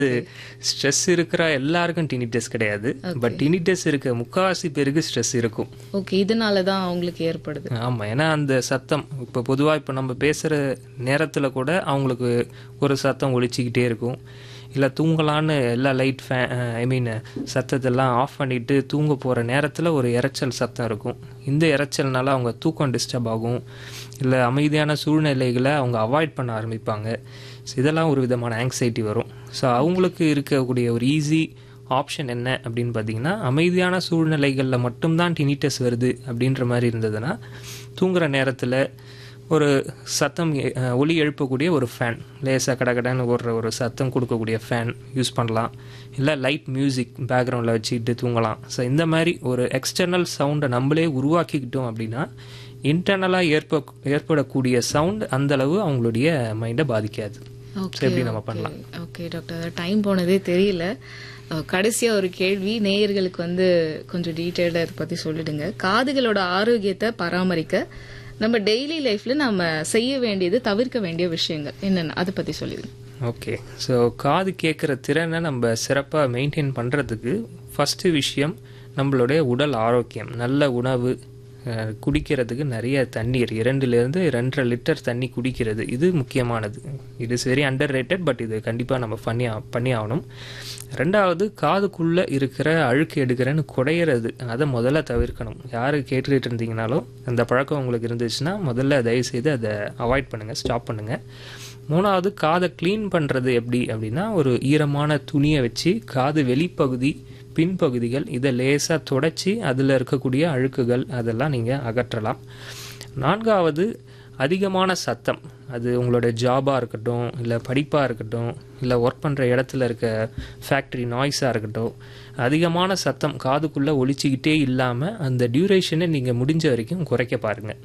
stress இருக்கிற எல்லாருக்கும் tinnitus கிடையாது பட் டினிட்டஸ் இருக்க முக்காவாசி பேருக்கு ஸ்ட்ரெஸ் இருக்கும் ஓகே இதனால தான் அவங்களுக்கு ஏற்படுது ஆமாம் ஏன்னா அந்த சத்தம் இப்போ பொதுவாக இப்போ நம்ம பேசுகிற நேரத்தில் கூட அவங்களுக்கு ஒரு சத்தம் ஒழிச்சிக்கிட்டே இருக்கும் இல்லை தூங்கலான்னு எல்லா லைட் ஃபேன் ஐ மீன் சத்தத்தெல்லாம் ஆஃப் பண்ணிட்டு தூங்க போகிற நேரத்தில் ஒரு இரைச்சல் சத்தம் இருக்கும் இந்த இரைச்சல்னால அவங்க தூக்கம் டிஸ்டர்ப் ஆகும் இல்லை அமைதியான சூழ்நிலைகளை அவங்க அவாய்ட் பண்ண ஆரம்பிப்பாங்க ஸோ இதெல்லாம் ஒரு விதமான ஆங்ஸைட்டி வரும் ஸோ அவங்களுக்கு இருக்கக்கூடிய ஒரு ஈஸி ஆப்ஷன் என்ன அப்படின்னு பார்த்தீங்கன்னா அமைதியான சூழ்நிலைகளில் மட்டும்தான் டினிட்டஸ் வருது அப்படின்ற மாதிரி இருந்ததுன்னா தூங்குற நேரத்தில் ஒரு சத்தம் எ- அஹ் ஒலி எழுப்பக்கூடிய ஒரு ஃபேன் லேசாக கடகடன்னு ஓடுற ஒரு சத்தம் கொடுக்கக்கூடிய ஃபேன் யூஸ் பண்ணலாம் இல்லை லைட் மியூசிக் பேக்ரவுண்டில் வச்சுக்கிட்டு தூங்கலாம் ஸோ இந்த மாதிரி ஒரு எக்ஸ்டர்னல் சவுண்டை நம்மளே உருவாக்கிக்கிட்டோம் அப்படின்னா இன்டர்னலாக ஏற்ப ஏற்படக்கூடிய சவுண்ட் அந்தளவு அவங்களுடைய மைண்டை பாதிக்காது ஸோ எப்படி நம்ம பண்ணலாம் ஓகே டாக்டர் டைம் போனதே தெரியல அஹ், கடைசியா ஒரு கேள்வி நேயர்களுக்கு வந்து கொஞ்சம் டீட்டெயில்டா இதை பத்தி சொல்லிடுங்க காதுகளோட ஆரோக்கியத்தை பராமரிக்க நம்ம டெய்லி லைஃப்ல நம்ம செய்ய வேண்டியது தவிர்க்க வேண்டிய விஷயங்கள் என்னென்ன அதை பத்தி சொல்லிடுங்க ஓகே ஸோ காது கேட்குற திறனை நம்ம சிறப்பாக மெயின்டைன் பண்ணுறதுக்கு ஃபஸ்ட்டு விஷயம் நம்மளுடைய உடல் ஆரோக்கியம் நல்ல உணவு அஹ், குடிக்கிறதுக்கு நிறைய தண்ணீர் இரண்டுலேருந்து ரெண்டரை லிட்டர் தண்ணி குடிக்கிறது இது முக்கியமானது it is very underrated but இது கண்டிப்பாக நம்ம பண்ணி ஆ- பண்ணி ஆகணும் ரெண்டாவது காதுக்குள்ளே இருக்கிற அழுக்கு எடுக்கிறேன்னு குடையிறது அதை முதல்ல தவிர்க்கணும் யார் கேட்டுக்கிட்டு இருந்தீங்கனாலும் அந்த பழக்கம் உங்களுக்கு இருந்துச்சுன்னா முதல்ல தயவுசெய்து அதை அவாய்ட் பண்ணுங்கள் ஸ்டாப் பண்ணுங்கள் மூணாவது காதை க்ளீன் பண்ணுறது எப்படி அப்படின்னா ஒரு ஈரமான துணியை வச்சு காது வெளிப்பகுதி பின்பகுதிகள் இதை லேசாக தொடச்சி அதில் இருக்கக்கூடிய அழுக்குகள் அதெல்லாம் நீங்கள் அகற்றலாம் நான்காவது அதிகமான சத்தம் அது உங்களோட ஜாபாக இருக்கட்டும் இல்லை படிப்பாக இருக்கட்டும் இல்லை ஒர்க் பண்ணுற இடத்துல இருக்க ஃபேக்ட்ரி நாய்ஸாக இருக்கட்டும் அதிகமான சத்தம் காதுக்குள்ளே ஒழிச்சிக்கிட்டே இல்லாமல் அந்த டியூரேஷனை நீங்கள் முடிஞ்ச வரைக்கும் குறைக்க பாருங்கள்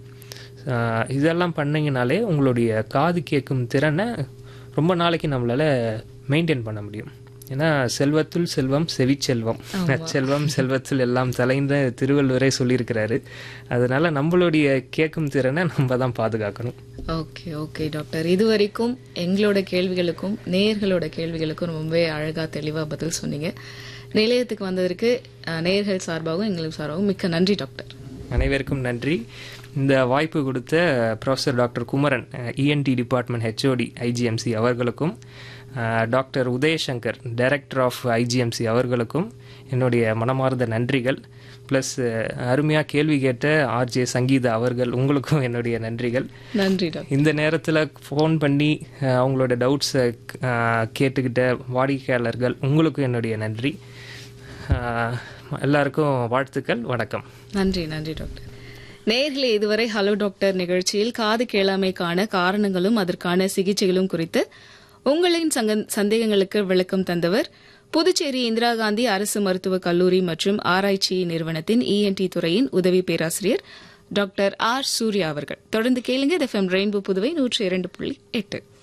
ஆஹ் இதெல்லாம் பண்ணீங்கனாலே உங்களுடைய காது கேட்கும் திறனை ரொம்ப நாளைக்கு நம்மளால மெயின்டைன் பண்ண முடியும் ஏன்னா செல்வத்துள் செல்வம் செவிச்செல்வம் செல்வம் செல்வத்தில் எல்லாம் தலைந்த திருவள்ளுவரே சொல்லியிருக்கிறாரு அதனால நம்மளுடைய கேட்கும் திறனை நம்ம தான் பாதுகாக்கணும் ஓகே ஓகே டாக்டர் இது வரைக்கும் எங்களோட கேள்விகளுக்கும் நேயர்களோட கேள்விகளுக்கும் ரொம்பவே அழகா தெளிவா பதில் சொன்னீங்க நிலையத்துக்கு வந்ததற்கு அஹ், நேயர்கள் சார்பாகவும் எங்களுக்கு சார்பாகவும் மிக்க நன்றி டாக்டர் அனைவருக்கும் நன்றி இந்த வாய்ப்பு கொடுத்த professor doctor Kumaran ENT department HOD IGMC அவர்களுக்கும் அஹ், doctor Udayasankar director of IGMC அவர்களுக்கும் என்னுடைய மனமார்ந்த நன்றிகள் ப்ளஸ் அருமையாக கேள்வி கேட்ட ஆர்ஜே சங்கீதா அவர்கள் உங்களுக்கும் என்னுடைய நன்றிகள் நன்றி டாக்டர் இந்த நேரத்தில் ஃபோன் பண்ணி அஹ், அவங்களோட டவுட்ஸை கேட்டுக்கிட்ட வாடிக்கையாளர்கள் உங்களுக்கும் என்னுடைய நன்றி அஹ், எல்லாருக்கும் வாழ்த்துக்கள் வணக்கம் நன்றி நன்றி டாக்டர் நேயர்களே இதுவரை ஹலோ டாக்டர் நிகழ்ச்சியில் காது கேளாமைக்கான காரணங்களும் அதற்கான சிகிச்சைகளும் குறித்து உங்களின் சங்க- சந்தேகங்களுக்கு விளக்கம் தந்தவர் புதுச்சேரி இந்திரா காந்தி அரசு மருத்துவக் கல்லூரி மற்றும் ஆராய்ச்சி நிறுவனத்தின் இஎன்டி துறையின் உதவி பேராசிரியர் டாக்டர் ஆர் சூர்யா அவர்கள் தொடர்ந்து கேளுங்க எஃப்எம் ரெயின்போ புதுவை நூற்றி இரண்டு புள்ளி எட்டு